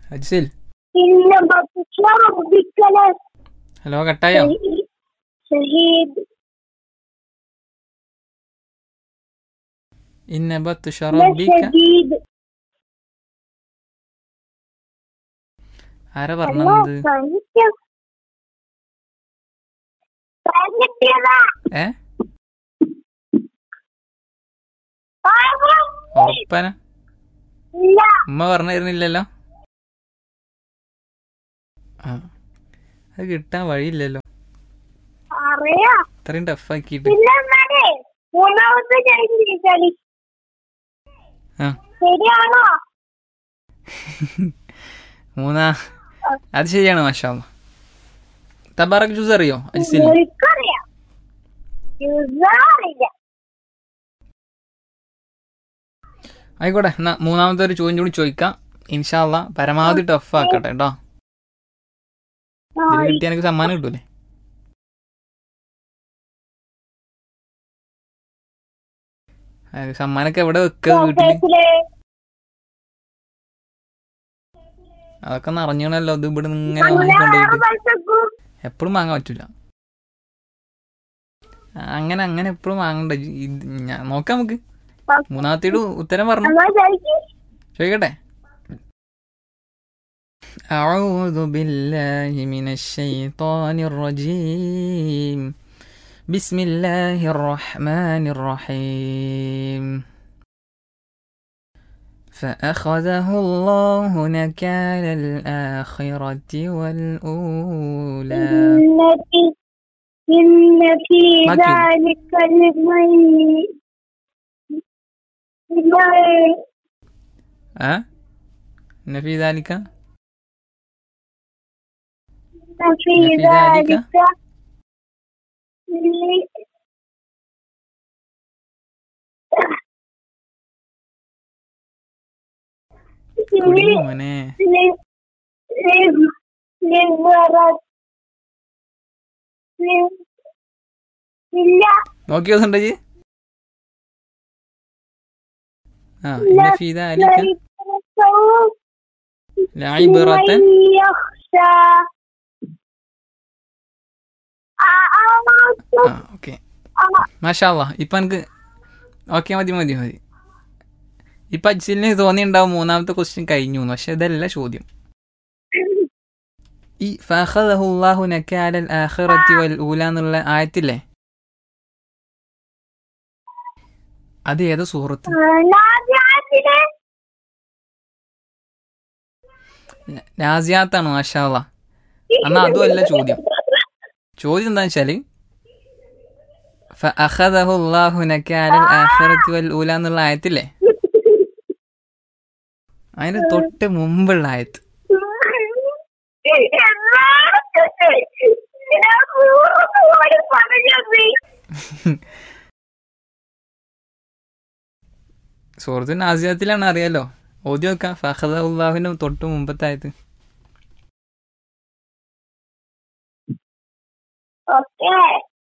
അജ്സിൽ إن بطش ربك hello കട്ടായോ لشديد ഇന്ന ബത്തുഷ റബ്ബിക لشديد ആരാ പറഞ്ഞത് പറഞ്ഞിട്ട് പറഞ്ഞിട്ടില്ല ഏ പറഞ്ഞു. ഉറപ്പന ഇല്ല ഉമ്മ പറഞ്ഞിരുന്നില്ലല്ലോ ആ അത് കിട്ടാൻ വഴിയില്ലല്ലോ അറിയാ ഇത്രയും ടഫാക്കിയിട്ട് പിന്നെ എന്നാലേ മൂന്നാമത്തെ കഴിഞ്ഞ കളി ആ ശരിയാണോ മൂന്നാ അത് ശരിയാണ് മാഷാ തബാറക് ജ്യൂസ് അറിയോ അജിസിൽ എനിക്കറിയാം അറിയില്ല ആയിക്കോട്ടെ എന്നാ മൂന്നാമത്തെ ഒരു ചോദ്യം കൂടി ചോദിക്കാം ഇൻഷാല്ല പരമാവധി ടഫ് ആക്കട്ടെ കേട്ടോ ഇതിൽ കിട്ടിയ എനിക്ക് സമ്മാനം കിട്ടൂലേ ആ, സമ്മാനൊക്കെ എവിടെ വെക്കുക വീട്ടില് ചോക്ലേറ്റില് അതൊക്കെ നിറഞ്ഞണല്ലോ ഇത് ഇവിടെ നിന്ന് ഇങ്ങനെ അങ്ങനെ വേറെ വാങ്ങിക്കൊണ്ടേയിട്ട് പൈസക്കും എപ്പോഴും വാങ്ങാൻ പറ്റൂല ആ, അങ്ങനെ അങ്ങനെ എപ്പോഴും വാങ്ങണ്ട ഇ- ഇത് ഞാൻ നോക്കാം നമുക്ക് മൂന്നാമത്തേട് ഉത്തരം പറഞ്ഞു എന്നാ ചോദിക്ക് ചോദിക്കട്ടെ أعوذ بالله من الشيطان الرجيم بسم الله الرحمن الرحيم فأخذه الله نكال الآخرة والأولى إن في إن في ما تقول. ذلك لمن لمن أه؟ إن في ذلك إن في إن في ذلك ذلك ل- കുടി മോനെ ل- ل- للورد ل- ഇല്ല നോക്കി ദിവസം ജി ആ إن في ذلك ليتذكروا لعبرة لمن يخشى ആ, ആ, ആ ഓക്കെ മാഷാല്ല ഇപ്പം എനിക്ക് ഓക്കെ മതി മതി മതി ഇപ്പം അജ്സിലിന് തോന്നിയിട്ടുണ്ടാവും മൂന്നാമത്തെ ക്വസ്റ്റ്യൻ കഴിഞ്ഞു എന്ന് പക്ഷെ ഇതല്ല ചോദ്യം ഈ ഫഹദഹുല്ലാഹു നക്കാലൽ ആഖിറത്തി വൽ ഊല എന്നുള്ള ആയത്തില്ലേ അത് ഏത് സുഹൃത്ത് നാദിയാത്തിലെ നാസിയാത്താണ് മാഷാല്ല എന്നാ അതുമല്ല ചോദ്യം ചോദ്യം എന്താ വെച്ചാല് ഫഅഖദഹുല്ലാഹു നക്കാലൽ ആഖിറത്തി വൽ ഊല എന്നുള്ള ആയത്തില്ലേ അതിന് തൊട്ട് മുമ്പുള്ള ആയത്ത് സുഹൃത്തു നാസിയാത്തിലാണ് അറിയാലോ ഓദ്യം വെക്കാം ഫഹദുല്ലാഹുവിന് തൊട്ട് മുമ്പത്തെ ആയത് ഓക്കെ